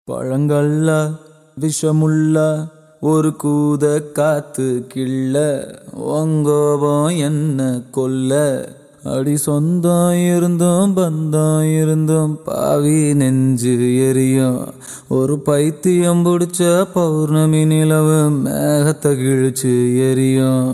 பழங்கள்ல விஷமுள்ள ஒரு கூத காத்து கிள்ள ஒங்கோபம் என்ன கொல்ல அடி சொந்தம் இருந்தும் பந்தம் இருந்தும் பாவி நெஞ்சு எரியும் ஒரு பைத்தியம் பிடிச்ச பௌர்ணமி நிலவு மேகத்தை கிழிச்சு எரியும்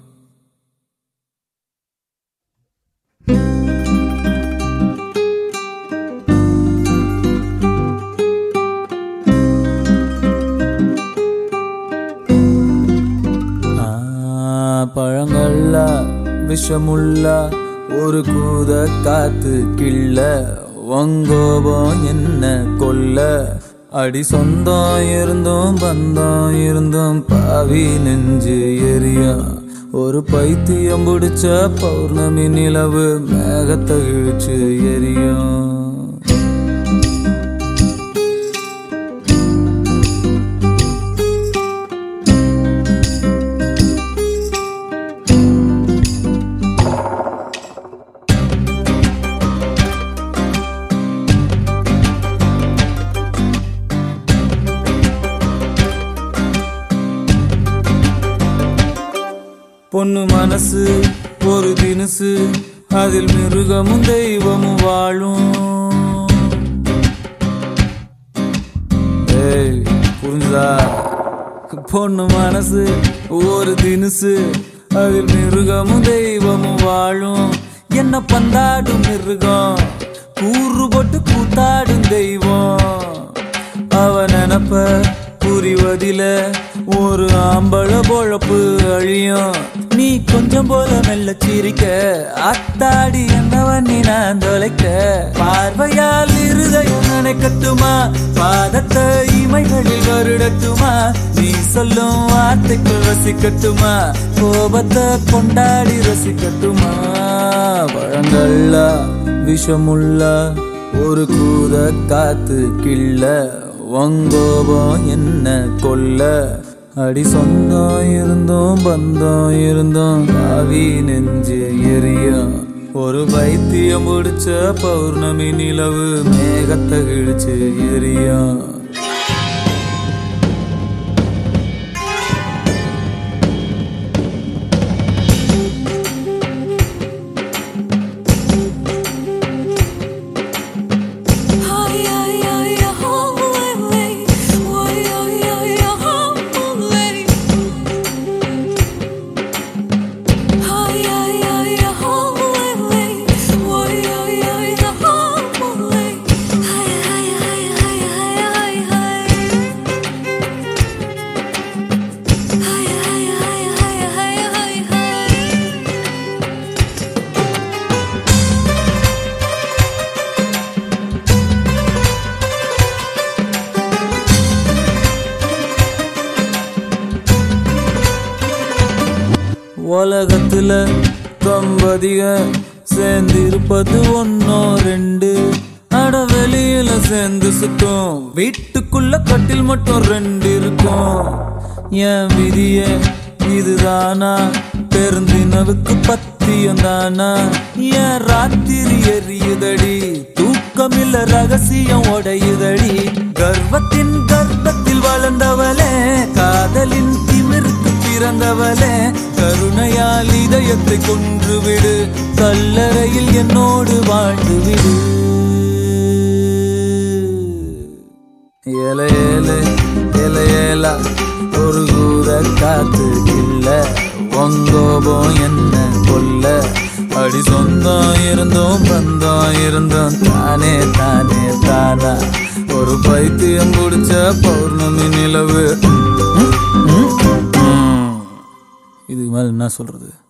ஆ, பழங்கள்ல விஷமுள்ள ஒரு கூத காத்து கிள்ள வங்கோபம் என்ன கொல்ல அடி சொந்தம் இருந்தும் பந்தம் இருந்தும் பாவி நெஞ்சு எரியும் ஒரு பைத்தியம் பிடிச்ச பௌர்ணமி நிலவு மேகத்தை இழுச்சு எரியும் பொண்ணு மனசு ஒரு தினுசு அதில் மிருகமும் தெய்வமும் வாழும் ஏய் புரிஞ்சுதா பொண்ணு மனசு ஒரு தினுசு அதில் மிருகமும் தெய்வமும் வாழும் என்ன பந்தாடும் மிருகம் கூறு போட்டு கூத்தாடும் தெய்வம் அவ நினப்ப புரிவதில ஒரு ஆம்பள பொழப்பு அழியும் நீ கொஞ்சம் போல மெல்ல சிரிக்க அத்தாடி என்னவன் நீ நான் தொலைக்க பார்வையால் இருதயம் நினைக்கட்டுமா பாதத்தை இமைகளில் வருடட்டுமா நீ சொல்லும் வார்த்தைக்குள் ரசிக்கட்டுமா கோபத்தை கொண்டாடி ரசிக்கட்டுமா பழங்கள்ல விஷமுள்ள ஒரு கூத காத்து கிள்ள வங்கோபம் என்ன கொல்ல அடி சொந்தம் இருந்தோம் பந்தம் இருந்தோம் காவி நெஞ்சு எரியும் ஒரு பைத்தியம் பிடிச்ச பௌர்ணமி நிலவு மேகத்தை கிழிச்சு எரியும் உலகத்துல தம்பதிக சேர்ந்திருப்பது ஒன்னோ ரெண்டு அட வெளியில சேர்ந்து சுத்தம் வீட்டுக்குள்ள கட்டில் மட்டும் ரெண்டு இருக்கும் என் விதிய இதுதானா பெருந்தினவுக்கு பத்தியம் தானா என் ராத்திரி எரியுதடி தூக்கமில்ல ரகசியம் உடையுதடி கர்வத்தின் கர்ப்பத்தில் வளர்ந்தவளே காதலின் திமிருக்கு பிறந்தவளே கருணையால் இதயத்தை கொன்றுவிடு கல்லறையில் என்னோடு வாழ்ந்து விடு ஏல ஏல ஏல ஏலா ஒரு கூத காத்து இல்ல ஒங்கோபம் என்ன கொல்ல அடி சொந்தம் இருந்தோம் பந்தம் இருந்தோம் தானே தானே தானா ஒரு பைத்தியம் பிடிச்ச பௌர்ணமி நிலவு இதுக்கு மேல என்ன சொல்றது